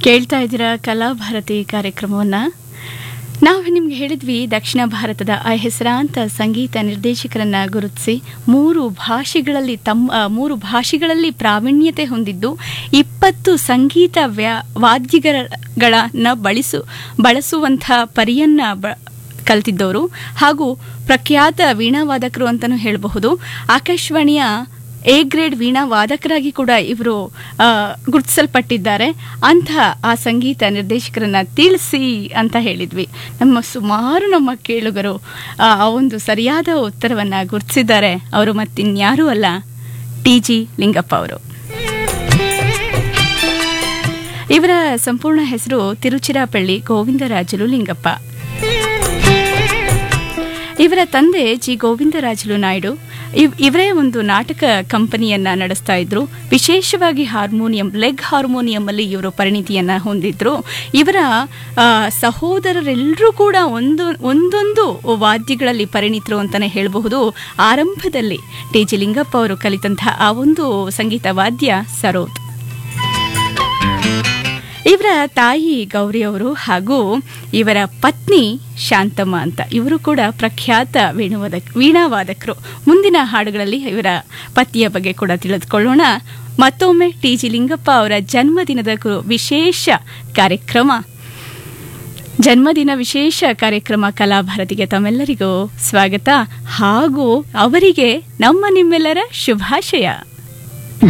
ಕೇಳ್ತಾ ಇದ್ದೀರಾ ಕಲಾಭಾರತಿ ಕಾರ್ಯಕ್ರಮವನ್ನು ನಾವು ನಿಮ್ಗೆ ಹೇಳಿದ್ವಿ ದಕ್ಷಿಣ ಭಾರತದ ಆ ಹೆಸರಾಂತ ಸಂಗೀತ ನಿರ್ದೇಶಕರನ್ನ ಗುರುತಿಸಿ ಮೂರು ಭಾಷೆಗಳಲ್ಲಿ ತಮ್ಮ ಆ, ಮೂರು ಭಾಷೆಗಳಲ್ಲಿ ಪ್ರಾವೀಣ್ಯತೆ ಹೊಂದಿದ್ದು ಇಪ್ಪತ್ತು ಸಂಗೀತ ವ್ಯಾ ವಾದ್ಯಗಳನ್ನ ಬಳಸು ಬಳಸುವಂಥ ಪರಿಯನ್ನ ಬ ಕಲ್ತಿದ್ದವರು ಹಾಗೂ ಪ್ರಖ್ಯಾತ ವೀಣಾವಾದಕರು ಅಂತಲೂ ಹೇಳಬಹುದು ಆಕಾಶವಾಣಿಯ ಎ ಗ್ರೇಡ್ ವೀಣಾ ವಾದಕರಾಗಿ ಕೂಡ ಇವರು ಗುರುತಿಸಲ್ಪಟ್ಟಿದ್ದಾರೆ ಅಂಥ ಆ ಸಂಗೀತ ನಿರ್ದೇಶಕರನ್ನ ತಿಳಿಸಿ ಅಂತ ಹೇಳಿದ್ವಿ ನಮ್ಮ ಸುಮಾರು ನಮ್ಮ ಕೇಳುಗರು ಆ ಆ ಒಂದು ಸರಿಯಾದ ಉತ್ತರವನ್ನು ಗುರುತಿಸಿದ್ದಾರೆ ಅವರು ಮತ್ತಿನ್ಯಾರೂ ಅಲ್ಲ ಟಿ ಜಿ ಲಿಂಗಪ್ಪ ಅವರು ಇವರ ಸಂಪೂರ್ಣ ಹೆಸರು ತಿರುಚಿರಾಪಳ್ಳಿ ಗೋವಿಂದರಾಜುಲು ಲಿಂಗಪ್ಪ ಇವರ ತಂದೆ ಜಿ ಗೋವಿಂದರಾಜುಲು ನಾಯ್ಡು ಇವ್ ಇವರೇ ಒಂದು ನಾಟಕ ಕಂಪನಿಯನ್ನ ನಡೆಸ್ತಾ ಇದ್ರು ವಿಶೇಷವಾಗಿ ಹಾರ್ಮೋನಿಯಂ ಲೆಗ್ ಹಾರ್ಮೋನಿಯಂ ಅಲ್ಲಿ ಇವರು ಪರಿಣಿತಿಯನ್ನ ಹೊಂದಿದ್ರು ಇವರ ಆ, ಸಹೋದರರೆಲ್ಲರೂ ಕೂಡ ಒಂದು ಒಂದೊಂದು ವಾದ್ಯಗಳಲ್ಲಿ ಪರಿಣಿತರು ಅಂತಾನೆ ಹೇಳಬಹುದು ಆರಂಭದಲ್ಲಿ ಟಿ ಜಿ ಲಿಂಗಪ್ಪ ಅವರು ಕಲಿತಂತಹ ಆ ಒಂದು ಸಂಗೀತ ವಾದ್ಯ ಸರೋದ್ ಇವರ ತಾಯಿ ಗೌರಿ ಅವರು ಹಾಗೂ ಇವರ ಪತ್ನಿ ಶಾಂತಮ್ಮ ಅಂತ ಇವರು ಕೂಡ ಪ್ರಖ್ಯಾತ ವೇಣುವಾದಕ್ ವೀಣಾವಾದಕರು ಮುಂದಿನ ಹಾಡುಗಳಲ್ಲಿ ಇವರ ಪತಿಯ ಬಗ್ಗೆ ಕೂಡ ತಿಳಿದುಕೊಳ್ಳೋಣ ಮತ್ತೊಮ್ಮೆ ಟಿ ಜಿ ಲಿಂಗಪ್ಪ ಅವರ ಜನ್ಮದಿನದ ಕು- ವಿಶೇಷ ಕಾರ್ಯಕ್ರಮ ಜನ್ಮದಿನ ವಿಶೇಷ ಕಾರ್ಯಕ್ರಮ ಕಲಾಭಾರತಿಗೆ ತಮ್ಮೆಲ್ಲರಿಗೂ ಸ್ವಾಗತ ಹಾಗೂ ಅವರಿಗೆ ನಮ್ಮ ನಿಮ್ಮೆಲ್ಲರ ಶುಭಾಶಯ